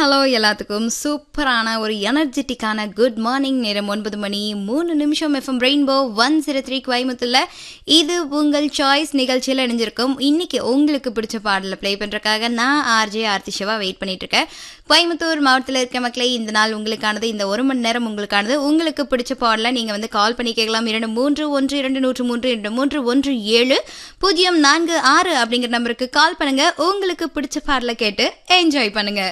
hello எல்லாத்துக்கும் சூப்பரான ஒரு எனர்ஜெட்டிக்கான குட் மார்னிங் நேரம் ஒன்பது மணி மூணு நிமிஷம் FM rainbow one zero three கோயம்புத்தூர்ல இது உங்கள் சாய்ஸ் நிகழ்ச்சியில் இணைஞ்சிருக்கும் இன்னைக்கு உங்களுக்கு பிடிச்ச பாடலை ப்ளே பண்றதுக்காக நான் ஆர்ஜே ஆர்த்தி சிவா வெயிட் பண்ணிட்டு இருக்கேன் கோயம்புத்தூர் மாவட்டத்தில் இருக்க மக்களே இந்த நாள் உங்களுக்கானது இந்த ஒரு மணி நேரம் உங்களுக்கானது உங்களுக்கு பிடிச்ச பாடலை நீங்க வந்து கால் பண்ணி கேட்கலாம் இரண்டு மூன்று ஒன்று இரண்டு நூற்று மூன்று இரண்டு மூன்று ஒன்று ஏழு பூஜ்ஜியம் நான்கு ஆறு அப்படிங்கிற நம்பருக்கு கால் பண்ணுங்க உங்களுக்கு பிடிச்ச பாடலை கேட்டு என்ஜாய் பண்ணுங்க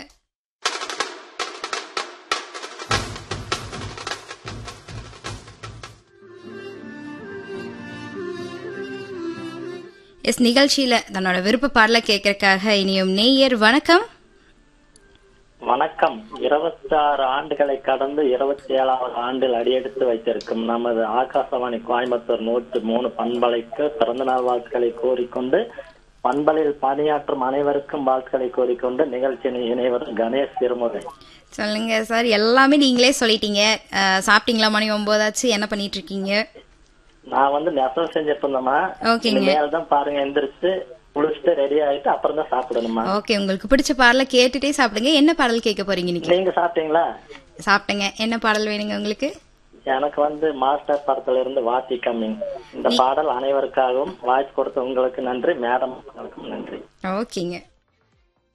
எஸ் நிகழ்ச்சியில தன்னோட விருப்ப பாடலை கேட்கறதுக்காக இனியும் நேயர் வணக்கம் வணக்கம் இருபத்தி ஆறு ஆண்டுகளை கடந்து இருபத்தி ஏழாவது ஆண்டில் அடியெடுத்து வைத்திருக்கும் நமது ஆகாசவாணி கோயம்புத்தூர் நூற்று மூணு பண்பலைக்கு பிறந்தநாள் வாழ்த்துக்களை கூறிக்கொண்டு பண்பலில் பணியாற்றும் அனைவருக்கும் வாழ்த்துக்களை கூறிக்கொண்டு நிகழ்ச்சியில் இணைவர் கணேஷ் திருமுறை சொல்லுங்க சார் எல்லாமே நீங்களே சொல்லிட்டீங்க அஹ், சாப்பிட்டீங்களா மணி ஒன்பதாச்சு என்ன பண்ணிட்டு இருக்கீங்க நான் வந்து நெசவு செஞ்சுட்டு இருந்தேம்மா ஓகேங்க மேல தான் பாருங்க எந்திரிச்சு குளிச்சுட்டு ரெடி ஆயிட்டு அப்புறம் தான் சாப்பிடணுமா ஓகே உங்களுக்கு பிடிச்ச பாடலை கேட்டுட்டே சாப்பிடுங்க என்ன பாடல் கேட்க போறீங்க இன்னைக்கு நீங்க சாப்பிட்டீங்களா சாப்பிட்டேங்க என்ன பாடல் வேணுங்க உங்களுக்கு எனக்கு வந்து மாஸ்டர் படத்துல இருந்து வாத்தி கம்மிங் இந்த பாடல் அனைவருக்காகவும் வாய்ஸ் கொடுத்த உங்களுக்கு நன்றி மேடம் நன்றி ஓகேங்க